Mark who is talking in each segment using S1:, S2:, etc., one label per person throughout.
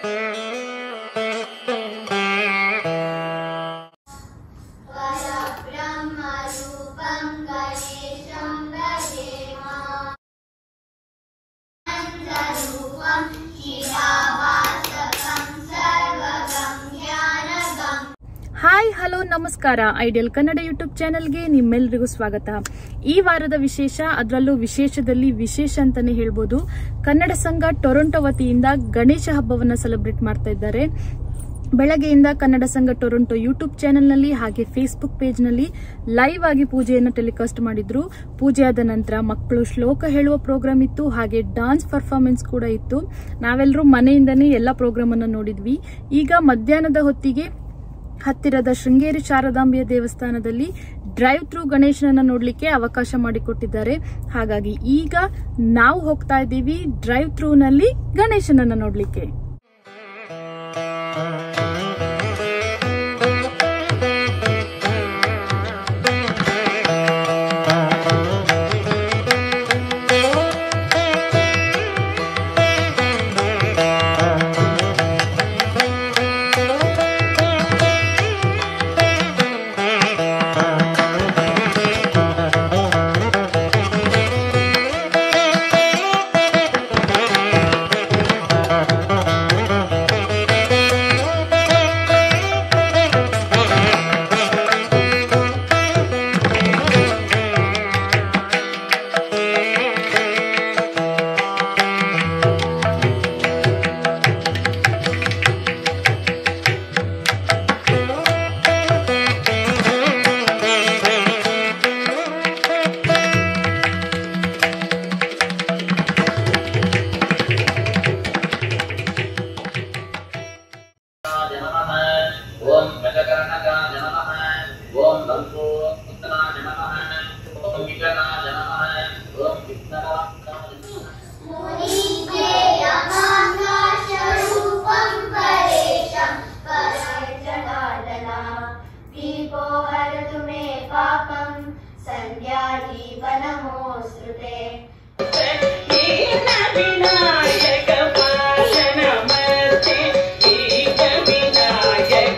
S1: परब्रह्मरूपं गणेशं भजेम मन्त्ररूपं शिलावासकं सर्वगं ज्ञानगम्
S2: ಹಾಯ್ ಹಲೋ ನಮಸ್ಕಾರ ಐಡಿಯಲ್ ಕನ್ನಡ ಯೂಟ್ಯೂಬ್ ಚಾನೆಲ್ಗೆ ನಿಮ್ಮೆಲ್ಲರಿಗೂ ಸ್ವಾಗತ ಈ ವಾರದ ವಿಶೇಷ ಅದರಲ್ಲೂ ವಿಶೇಷದಲ್ಲಿ ವಿಶೇಷ ಅಂತಾನೆ ಹೇಳ್ಬೋದು ಕನ್ನಡ ಸಂಘ ಟೊರೊಂಟೊ ವತಿಯಿಂದ ಗಣೇಶ ಹಬ್ಬವನ್ನ ಸೆಲೆಬ್ರೇಟ್ ಮಾಡ್ತಾ ಇದ್ದಾರೆ ಬೆಳಗ್ಗೆಯಿಂದ ಕನ್ನಡ ಸಂಘ ಟೊರೊಂಟೊ ಯೂಟ್ಯೂಬ್ ಚಾನೆಲ್ನಲ್ಲಿ ಹಾಗೆ ಫೇಸ್ಬುಕ್ ಪೇಜ್ನಲ್ಲಿ ಲೈವ್ ಆಗಿ ಪೂಜೆಯನ್ನು ಟೆಲಿಕಾಸ್ಟ್ ಮಾಡಿದ್ರು ಪೂಜೆ ಆದ ನಂತರ ಮಕ್ಕಳು ಶ್ಲೋಕ ಹೇಳುವ ಪ್ರೋಗ್ರಾಮ್ ಇತ್ತು ಹಾಗೆ ಡಾನ್ಸ್ ಪರ್ಫಾರ್ಮೆನ್ಸ್ ಕೂಡ ಇತ್ತು ನಾವೆಲ್ಲರೂ ಮನೆಯಿಂದನೇ ಎಲ್ಲ ಪ್ರೋಗ್ರಾಮ್ ಅನ್ನು ನೋಡಿದ್ವಿ ಈಗ ಮಧ್ಯಾಹ್ನದ ಹೊತ್ತಿಗೆ ಹತ್ತಿರದ ಶೃಂಗೇರಿ ಶಾರದಾಂಬೆಯ ದೇವಸ್ಥಾನದಲ್ಲಿ ಡ್ರೈವ್ ಥ್ರೂ ಗಣೇಶನನ್ನ ನೋಡ್ಲಿಕ್ಕೆ ಅವಕಾಶ ಮಾಡಿಕೊಟ್ಟಿದ್ದಾರೆ ಹಾಗಾಗಿ ಈಗ ನಾವು ಹೋಗ್ತಾ ಇದ್ದೀವಿ ಡ್ರೈವ್ ಥ್ರೂ ನಲ್ಲಿ ಗಣೇಶನನ್ನ ನೋಡ್ಲಿಕ್ಕೆ
S3: नमः ॐ गजकर्णकाय नमः ॐ लम्बोदराय नमः ॐ विकटाय नमः ॐ विघ्नराजाय नमः
S1: मुनिज्ञेयमाकाशरूपं परेशं परजनार्दना दीपो हरतु मे पापं सन्ध्यादीपनमोऽस्तुते
S4: विनायक पाशनमर्ते दीप विनायक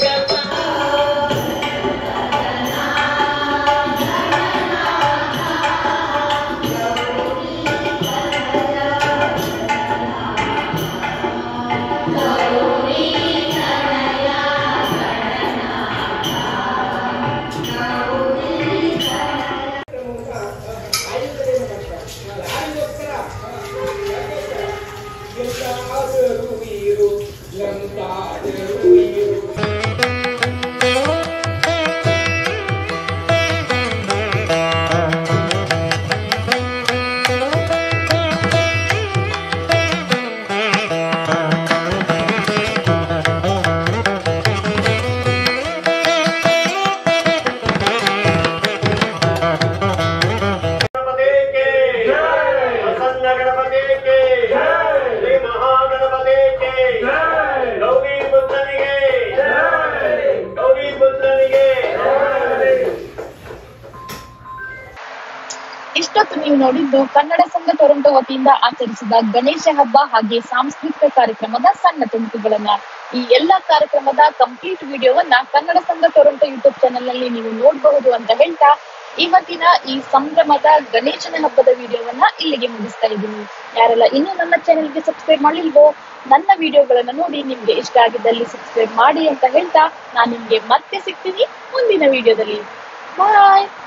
S5: गणपति के प्रसन्न गणपति के श्री महागणपति के गौरी बुद्धनिಗೆ ಗೌರಿ ಬುದ್ಧನಿಗೆ
S2: ಇಷ್ಟೊತ್ತು ನೀವು ನೋಡಿದ್ದು ಕನ್ನಡ ಸಂಘ ಟೊರೊಂಟೊ ವತಿಯಿಂದ ಆಚರಿಸಿದ ಗಣೇಶ ಹಬ್ಬ ಹಾಗೆ ಸಾಂಸ್ಕೃತಿಕ ಕಾರ್ಯಕ್ರಮದ ಸಣ್ಣ ತುಣುಕುಗಳನ್ನ ಈ ಎಲ್ಲಾ ಕಾರ್ಯಕ್ರಮದ ಕಂಪ್ಲೀಟ್ ವಿಡಿಯೋವನ್ನ ಕನ್ನಡ ಸಂಘ ಟೊರೊಂಟೊ ಯೂಟ್ಯೂಬ್ ಚಾನೆಲ್ ನಲ್ಲಿ ನೀವು ನೋಡಬಹುದು ಅಂತ ಹೇಳ್ತಾ ಇವತ್ತಿನ ಈ ಸಂಭ್ರಮದ ಗಣೇಶನ ಹಬ್ಬದ ವಿಡಿಯೋವನ್ನ ಇಲ್ಲಿಗೆ ಮುಗಿಸ್ತಾ ಇದ್ದೀನಿ ಯಾರೆಲ್ಲ ಇನ್ನೂ ನನ್ನ ಚಾನೆಲ್ಗೆ ಸಬ್ಸ್ಕ್ರೈಬ್ ಮಾಡಿಲ್ವೋ ನನ್ನ ವಿಡಿಯೋಗಳನ್ನ ನೋಡಿ ನಿಮ್ಗೆ ಇಷ್ಟ ಆಗಿದ್ದಲ್ಲಿ ಸಬ್ಸ್ಕ್ರೈಬ್ ಮಾಡಿ ಅಂತ ಹೇಳ್ತಾ ನಾನು ನಿಮ್ಗೆ ಮತ್ತೆ ಸಿಗ್ತೀನಿ ಮುಂದಿನ ವಿಡಿಯೋದಲ್ಲಿ ಬಾಯ್